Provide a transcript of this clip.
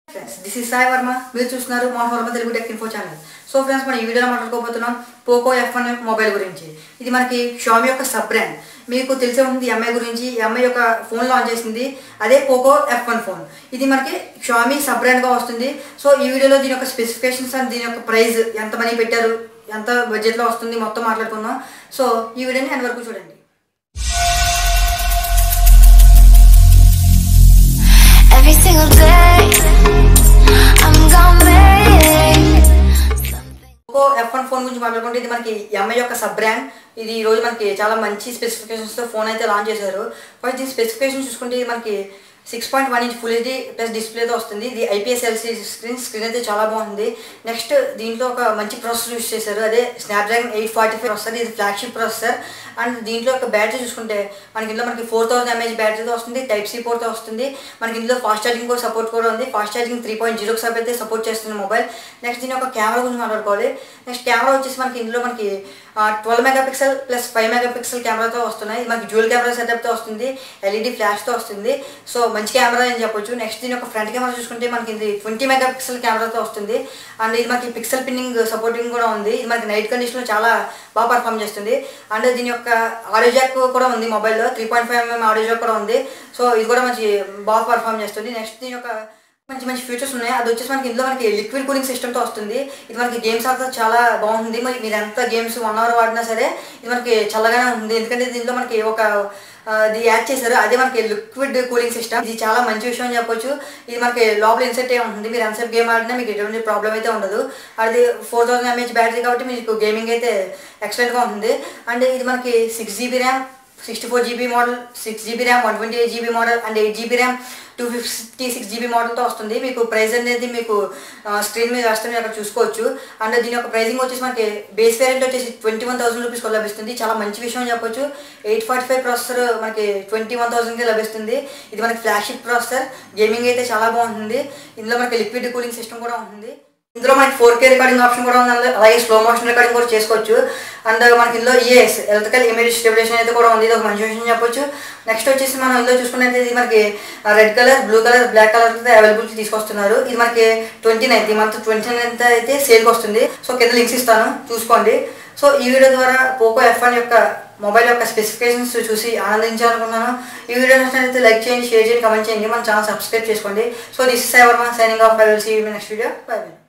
Friends this is Sai Varma మీరు చూస్తున్నారు Mohan Varma Telugu tech info channel so friends మనం ఈ వీడియోలో మాట్లాడుకోబోతున్నాం పోకో ఎఫ్ వన్ మొబైల్ గురించి ఇది మనకి షామి యొక్క సబ్ బ్రాండ్ మీకు తెలిసే ఉంటుంది ఎంఐ గురించి ఎంఐ యొక్క ఫోన్ లాంచ్ చేసింది అదే పోకో ఎఫ్ వన్ ఫోన్ ఇది మనకి షామి సబ్ బ్రాండ్గా వస్తుంది సో ఈ వీడియోలో దీని యొక్క స్పెసిఫికేషన్స్ అండ్ దీని యొక్క ప్రైస్ ఎంత మనీ పెట్టారు ఎంత బడ్జెట్లో వస్తుంది మొత్తం మాట్లాడుకుందాం సో ఈ వీడియోని ఎండ్ వరకు చూడండి Every single day, I'm gonna make something. Poco F one phone గురించి మాట్లాడుకుంటే ఇది మనకి ఎంఐ యొక్క సబ్ బ్రాండ్ ఇది ఈ రోజు మనకి చాలా మంచి స్పెసిఫికేషన్స్తో ఫోన్ అయితే లాంచ్ చేశారు ఫస్ట్ దీని స్పెసిఫికేషన్ చూసుకుంటే ఇది మనకి six point one inch full HD plus డిస్ప్లేతో వస్తుంది ఇది ఐపీఎస్ ఎల్సీ స్క్రీన్ స్క్రీన్ అయితే చాలా బాగుంది నెక్స్ట్ దీంట్లో ఒక మంచి ప్రాసెసర్ యూస్ చేశారు అదే స్నాప్డ్రాగన్ ఎయిట్ ఫార్టీ ఫైవ్ వస్తుంది ఇది ఫ్లాగ్షిప్ ప్రాసెసర్ అండ్ దీంట్లో ఒక బ్యాటరీ చూసుకుంటే మనకి ఇందులో మనకి ఫోర్ థౌసండ్ ఎంఏహెచ్ బ్యాటరీతో వస్తుంది టైప్ సి పోర్తో వస్తుంది మనకి ఇందులో ఫాస్ట్ ఛార్జింగ్ కూడా సపోర్ట్ కూడా ఉంది ఫాస్ట్ ఛార్జింగ్ త్రీ పాయింట్ జీరోకి సబ్ అయితే సపోర్ట్ చేస్తుంది మొబైల్ నెక్స్ట్ దీని యొక్క కెమెరా గురించి మాట్లాడుకోవాలి నెక్స్ట్ కెమెరా వచ్చేసి మనకి ఇందులో మనకి twelve megapixel plus five megapixel కెమెరాతో వస్తున్నాయి ఇది మనకి డ్యూల్ కెమెరా సెటప్తో వస్తుంది ఎల్ఈడి ఫ్లాష్తో వస్తుంది సో మంచి కెమెరా అని చెప్పొచ్చు నెక్స్ట్ దీని యొక్క ఫ్రంట్ కెమెరా చూసుకుంటే మనకి ఇది ట్వంటీ మెగా పిక్సెల్ కెమెరాతో వస్తుంది అండ్ ఇది మనకి పిక్సెల్ పిన్నింగ్ సపోర్టింగ్ కూడా ఉంది ఇది మనకి నైట్ కండిషన్లో చాలా బాగా పర్ఫామ్ చేస్తుంది అండ్ దీని యొక్క ఆడియో జాక్ కూడా ఉంది మొబైల్లో three point five mm audio jack కూడా ఉంది సో ఇది కూడా మంచి బాగా పర్ఫామ్ చేస్తుంది నెక్స్ట్ దీని యొక్క మంచి మంచి ఫీచర్స్ ఉన్నాయి అది వచ్చేసి మనకి ఇందులో మనకి లిక్విడ్ కూలింగ్ సిస్టమ్తో వస్తుంది ఇది మనకి గేమ్స్ ఆడితే చాలా బాగుంది మరి మీరు ఎంత గేమ్స్ వన్ అవర్ వాడినా సరే ఇది మనకి చల్లగానే ఉంది ఎందుకంటే దీంట్లో మనకి ఒక ఆ, ఇది యాడ్ చేశారు అదే మనకి లిక్విడ్ కూలింగ్ సిస్టమ్ ఇది చాలా మంచి విషయం అని చెప్పొచ్చు ఇది మనకి లోపల ఇన్సెట్ అయి ఉంటుంది మీరు ఎంతసేపు గేమ్ ఆడినా మీకు ఎటువంటి ప్రాబ్లం అయితే ఉండదు అది ఫోర్ థౌసండ్ ఎంహెచ్ బ్యాటరీ కాబట్టి మీకు గేమింగ్ అయితే ఎక్సలెంట్గా ఉంటుంది అండ్ ఇది మనకి six GB RAM sixty four GB model six GB RAM one twenty eight GB model and eight GB RAM two fifty six GB మోడల్తో వస్తుంది మీకు ప్రైస్ అనేది మీకు స్క్రీన్ మీద వేస్తే మీరు అక్కడ చూసుకోవచ్చు అండ్ దీని యొక్క ప్రైసింగ్ వచ్చేసి మనకి బేస్ వేరియంట్ వచ్చేసి ట్వంటీ వన్ థౌసండ్ రూపీస్కి లభిస్తుంది చాలా మంచి విషయం అని చెప్పొచ్చు ఎయిట్ ఫార్టీ ఫైవ్ ప్రాసెసర్ మనకి ట్వంటీ వన్ థౌసండ్కి లభిస్తుంది ఇది మనకి ఫ్లాగ్షిప్ ప్రాసెసర్ గేమింగ్ అయితే చాలా బాగుంటుంది ఇందులో మనకి లిక్విడ్ కూలింగ్ సిస్టమ్ కూడా ఉంటుంది ఇందులో మనకి ఫోర్ కే రికార్డింగ్ ఆప్షన్ కూడా ఉంది అందులో అలాగే స్లో మోషన్ రికార్డింగ్ కూడా చేసుకోవచ్చు అండ్ మనకి ఇందులో ఈఎస్ ఎలక్ట్రికల్ ఇమేజ్ స్టెబిలేషన్ అయితే కూడా ఉంది ఇది ఒక మంచి విషయం చెప్పొచ్చు నెక్స్ట్ వచ్చేసి మనం ఇందులో చూసుకున్నట్టు ఇది మనకి red colour blue colour black colour అయితే అవైలబిలిటీ తీసుకొస్తున్నారు ఇది మనకి ట్వంటీ నైన్త్ ఈ మంత్ ట్వంటీ నైన్త్ అయితే సేల్కి వస్తుంది సో కింద లింక్స్ ఇస్తాను చూసుకోండి సో ఈ వీడియో ద్వారా పోకో ఎఫ్ వన్ యొక్క మొబైల్ యొక్క స్పెసిఫికేషన్స్ చూసి ఆనందించాలనుకున్నాను ఈ వీడియో నచ్చినట్లయితే లైక్ చేయండి షేర్ చేయండి కమెంట్ చేయండి మన ఛానల్ సబ్స్క్రైబ్ చేసుకోండి so this is ever signing off I will see you next video bye by